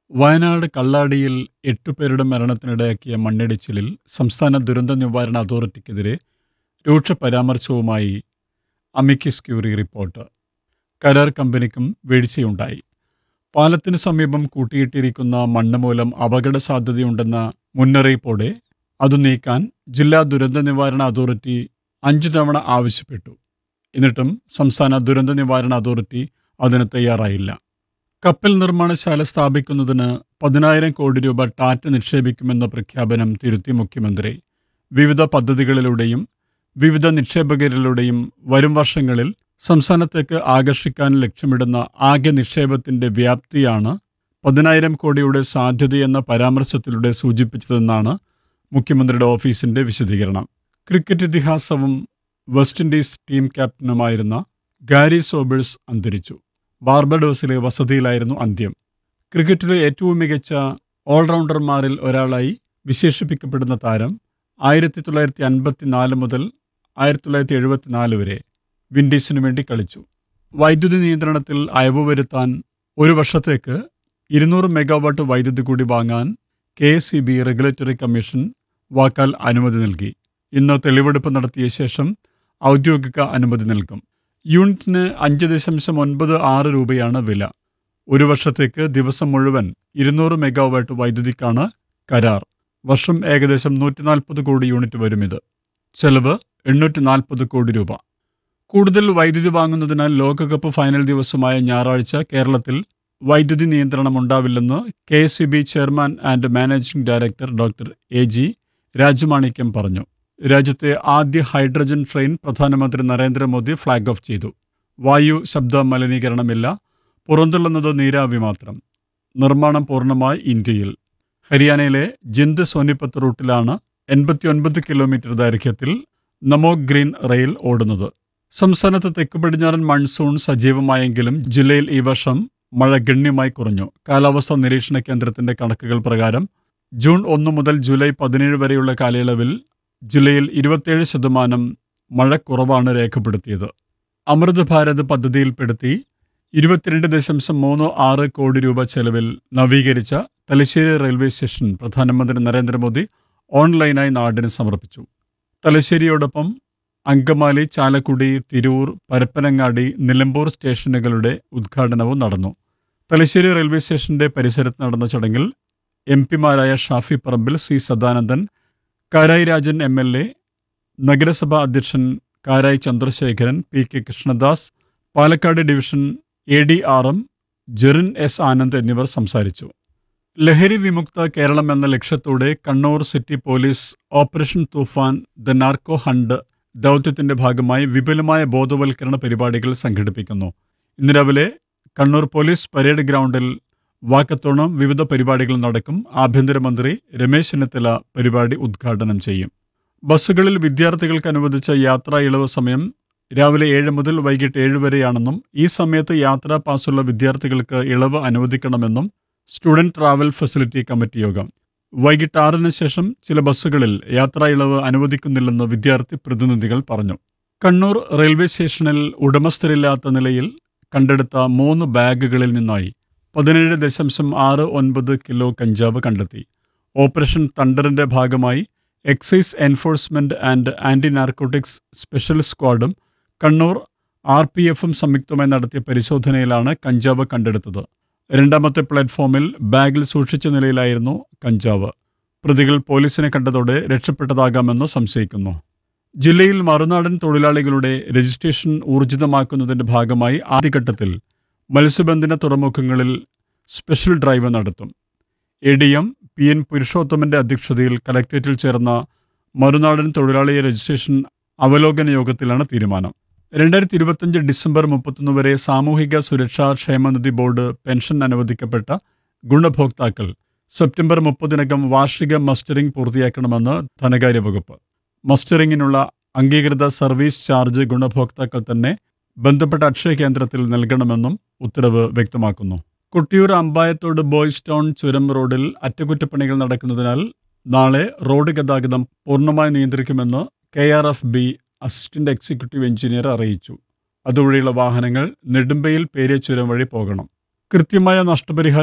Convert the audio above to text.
വയനാട് കള്ളാടിയിൽ എട്ടുപേരുടെ മരണത്തിനിടയാക്കിയ മണ്ണിടിച്ചിലിൽ സംസ്ഥാന ദുരന്ത നിവാരണ അതോറിറ്റിക്കെതിരെ രൂക്ഷ പരാമർശവുമായി അമിക്കസ് ക്യൂറി റിപ്പോർട്ട് കരാർ കമ്പനിക്കും വീഴ്ചയുണ്ടായി പാലത്തിനു സമീപം കൂട്ടിയിട്ടിരിക്കുന്ന മണ്ണ് മൂലം അപകട സാധ്യതയുണ്ടെന്ന മുന്നറിയിപ്പോടെ അത് നീക്കാൻ ജില്ലാ ദുരന്ത നിവാരണ അതോറിറ്റി അഞ്ചു തവണ ആവശ്യപ്പെട്ടു എന്നിട്ടും സംസ്ഥാന ദുരന്ത നിവാരണ അതോറിറ്റി അതിന് തയ്യാറായില്ല കപ്പൽ നിർമ്മാണശാല സ്ഥാപിക്കുന്നതിന് പതിനായിരം കോടി രൂപ ടാറ്റ നിക്ഷേപിക്കുമെന്ന പ്രഖ്യാപനം തിരുത്തി മുഖ്യമന്ത്രി വിവിധ പദ്ധതികളിലൂടെയും വിവിധ നിക്ഷേപകരിലൂടെയും വരും വർഷങ്ങളിൽ സംസ്ഥാനത്തേക്ക് ആകർഷിക്കാൻ ലക്ഷ്യമിടുന്ന ആകെ നിക്ഷേപത്തിന്റെ വ്യാപ്തിയാണ് പതിനായിരം കോടിയുടെ സാധ്യതയെന്ന പരാമർശത്തിലൂടെ സൂചിപ്പിച്ചതെന്നാണ് മുഖ്യമന്ത്രിയുടെ ഓഫീസിന്റെ വിശദീകരണം ക്രിക്കറ്റ് ഇതിഹാസവും വെസ്റ്റ് ഇൻഡീസ് ടീം ക്യാപ്റ്റനുമായിരുന്ന ഗാരി സോബേഴ്സ് അന്തരിച്ചു ബാർബഡോസിലെ വസതിയിലായിരുന്നു അന്ത്യം ക്രിക്കറ്റിലെ ഏറ്റവും മികച്ച ഓൾറൗണ്ടർമാരിൽ ഒരാളായി വിശേഷിപ്പിക്കപ്പെടുന്ന താരം ആയിരത്തി തൊള്ളായിരത്തി അൻപത്തിനാല് മുതൽ ആയിരത്തി തൊള്ളായിരത്തി എഴുപത്തിനാല് വരെ വിൻഡീസിനു വേണ്ടി കളിച്ചു വൈദ്യുതി നിയന്ത്രണത്തിൽ അയവ് വരുത്താൻ ഒരു വർഷത്തേക്ക് ഇരുന്നൂറ് മെഗാവാട്ട് വൈദ്യുതി കൂടി വാങ്ങാൻ K S C B regulatory commission വാക്കാൽ അനുമതി നൽകി ഇന്ന് തെളിവെടുപ്പ് നടത്തിയ ശേഷം ഔദ്യോഗിക അനുമതി നൽകും യൂണിറ്റിന് അഞ്ച് ദശാംശം ഒൻപത് ആറ് രൂപയാണ് വില ഒരു വർഷത്തേക്ക് ദിവസം മുഴുവൻ ഇരുന്നൂറ് മെഗാവാട്ട് വൈദ്യുതിക്കാണ് കരാർ വർഷം ഏകദേശം നൂറ്റി നാൽപ്പത് കോടി യൂണിറ്റ് വരും ഇത് ചെലവ് എണ്ണൂറ്റി നാൽപ്പത് കോടി രൂപ കൂടുതൽ വൈദ്യുതി വാങ്ങുന്നതിനാൽ ലോകകപ്പ് ഫൈനൽ ദിവസമായ ഞായറാഴ്ച കേരളത്തിൽ വൈദ്യുതി നിയന്ത്രണം ഉണ്ടാവില്ലെന്ന് K S C B chairman and managing director doctor A G Rajamanickam പറഞ്ഞു രാജ്യത്തെ ആദ്യ ഹൈഡ്രജൻ ട്രെയിൻ പ്രധാനമന്ത്രി നരേന്ദ്രമോദി ഫ്ളാഗ് ഓഫ് ചെയ്തു വായു ശബ്ദ മലിനീകരണമില്ല പുറന്തള്ളുന്നത് നീരാവി മാത്രം നിർമ്മാണം പൂർണ്ണമായി ഇന്ത്യയിൽ ഹരിയാനയിലെ ജിന്ദ് സോനിപത്ത് റൂട്ടിലാണ് എൺപത്തിയൊൻപത് കിലോമീറ്റർ ദൈർഘ്യത്തിൽ നമോ ഗ്രീൻ റെയിൽ ഓടുന്നത് സംസ്ഥാനത്ത് തെക്ക് പടിഞ്ഞാറൻ മൺസൂൺ സജീവമായെങ്കിലും ജില്ലയിൽ ഈ വർഷം മഴ ഗണ്യമായി കുറഞ്ഞു കാലാവസ്ഥാ നിരീക്ഷണ കേന്ദ്രത്തിന്റെ കണക്കുകൾ പ്രകാരം ജൂൺ ഒന്ന് മുതൽ ജൂലൈ പതിനേഴ് വരെയുള്ള കാലയളവിൽ ജില്ലയിൽ ഇരുപത്തിയേഴ് ശതമാനം മഴ കുറവാണ് രേഖപ്പെടുത്തിയത് അമൃത് ഭാരത് പദ്ധതിയിൽപ്പെടുത്തി ഇരുപത്തിരണ്ട് ദശാംശം മൂന്ന് ആറ് കോടി രൂപ ചെലവിൽ നവീകരിച്ച തലശ്ശേരി റെയിൽവേ സ്റ്റേഷൻ പ്രധാനമന്ത്രി നരേന്ദ്രമോദി ഓൺലൈനായി നാടിന് സമർപ്പിച്ചു തലശ്ശേരിയോടൊപ്പം അങ്കമാലി ചാലക്കുടി തിരൂർ പരപ്പനങ്ങാടി നിലമ്പൂർ സ്റ്റേഷനുകളുടെ ഉദ്ഘാടനവും നടന്നു തലശ്ശേരി റെയിൽവേ സ്റ്റേഷന്റെ പരിസരത്ത് നടന്ന ചടങ്ങിൽ എം പിമാരായ Shafi Parambil C Sadanandan Karayi Rajan M L A നഗരസഭാ അധ്യക്ഷൻ Karayi Chandrasekharan P K Krishnadas Palakkad division A D R M Jerin S Anand എന്നിവർ സംസാരിച്ചു ലഹരി വിമുക്ത കേരളം എന്ന ലക്ഷ്യത്തോടെ Kannur city police operation Toofan the narco hunt ദൗത്യത്തിന്റെ ഭാഗമായി വിപുലമായ ബോധവൽക്കരണ പരിപാടികൾ സംഘടിപ്പിക്കുന്നു ഇന്ന് രാവിലെ കണ്ണൂർ പോലീസ് പരേഡ് ഗ്രൗണ്ടിൽ വാക്കത്തോണം വിവിധ പരിപാടികൾ നടക്കും ആഭ്യന്തരമന്ത്രി രമേശ് ചെന്നിത്തല പരിപാടി ഉദ്ഘാടനം ചെയ്യും ബസ്സുകളിൽ വിദ്യാർത്ഥികൾക്ക് അനുവദിച്ച യാത്രാ ഇളവ് സമയം രാവിലെ ഏഴ് മുതൽ വൈകിട്ട് ഏഴ് വരെയാണെന്നും ഈ സമയത്ത് യാത്രാ പാസുള്ള വിദ്യാർത്ഥികൾക്ക് ഇളവ് അനുവദിക്കണമെന്നും സ്റ്റുഡന്റ് ട്രാവൽ ഫെസിലിറ്റി കമ്മിറ്റി യോഗം വൈകിട്ട് ആറിന് ശേഷം ചില ബസ്സുകളിൽ യാത്രാ ഇളവ് അനുവദിക്കുന്നില്ലെന്ന് വിദ്യാർത്ഥി പ്രതിനിധികൾ പറഞ്ഞു കണ്ണൂർ റെയിൽവേ സ്റ്റേഷനിൽ ഉടമസ്ഥരില്ലാത്ത നിലയിൽ കണ്ടെടുത്ത മൂന്ന് ബാഗുകളിൽ നിന്നായി പതിനേഴ് ദശാംശം ആറ് ഒൻപത് കിലോ കഞ്ചാവ് കണ്ടെത്തി ഓപ്പറേഷൻ തണ്ടറിന്റെ ഭാഗമായി excise enforcement and anti narcotics special സ്ക്വാഡും കണ്ണൂർ ആർ പി എഫും സംയുക്തമായി നടത്തിയ പരിശോധനയിലാണ് കഞ്ചാവ് കണ്ടെടുത്തത് രണ്ടാമത്തെ പ്ലാറ്റ്ഫോമിൽ ബാഗിൽ സൂക്ഷിച്ച നിലയിലായിരുന്നു കഞ്ചാവ് പ്രതികൾ പോലീസിനെ കണ്ടതോടെ രക്ഷപ്പെട്ടതാകാമെന്ന് സംശയിക്കുന്നു ജില്ലയിൽ മറുനാടൻ തൊഴിലാളികളുടെ രജിസ്ട്രേഷൻ ഊർജിതമാക്കുന്നതിന്റെ ഭാഗമായി ആദ്യഘട്ടത്തിൽ മത്സ്യബന്ധന തുറമുഖങ്ങളിൽ സ്പെഷ്യൽ ഡ്രൈവ് നടത്തും A D M P N പുരുഷോത്തമന്റെ അധ്യക്ഷതയിൽ കലക്ട്രേറ്റിൽ ചേർന്ന മറുനാടൻ തൊഴിലാളി രജിസ്ട്രേഷൻ അവലോകന യോഗത്തിലാണ് തീരുമാനം രണ്ടായിരത്തി ഇരുപത്തിയഞ്ച് ഡിസംബർ മുപ്പത്തൊന്ന് വരെ സാമൂഹിക സുരക്ഷാ ക്ഷേമനിധി ബോർഡ് പെൻഷൻ അനുവദിക്കപ്പെട്ട ഗുണഭോക്താക്കൾ സെപ്റ്റംബർ മുപ്പതിനകം വാർഷിക മസ്റ്ററിംഗ് പൂർത്തിയാക്കണമെന്ന് ധനകാര്യ വകുപ്പ് മസ്റ്ററിംഗിനുള്ള അംഗീകൃത സർവീസ് ചാർജ് ഗുണഭോക്താക്കൾ തന്നെ ബന്ധപ്പെട്ട അക്ഷയ കേന്ദ്രത്തിൽ നൽകണമെന്നും ഉത്തരവ് വ്യക്തമാക്കുന്നു കൊട്ടിയൂർ അമ്പായത്തോട് ബോയ്സ് ടൗൺ ചുരം റോഡിൽ അറ്റകുറ്റപ്പണികൾ നടക്കുന്നതിനാൽ നാളെ റോഡ് ഗതാഗതം പൂർണ്ണമായി നിയന്ത്രിക്കുമെന്ന് K R F B assistant executive engineer അറിയിച്ചു അതുവഴിയുള്ള വാഹനങ്ങൾ നെടുമ്പയിൽ പേരിയ ചുരം വഴി പോകണം കൃത്യമായ നഷ്ടപരിഹാരം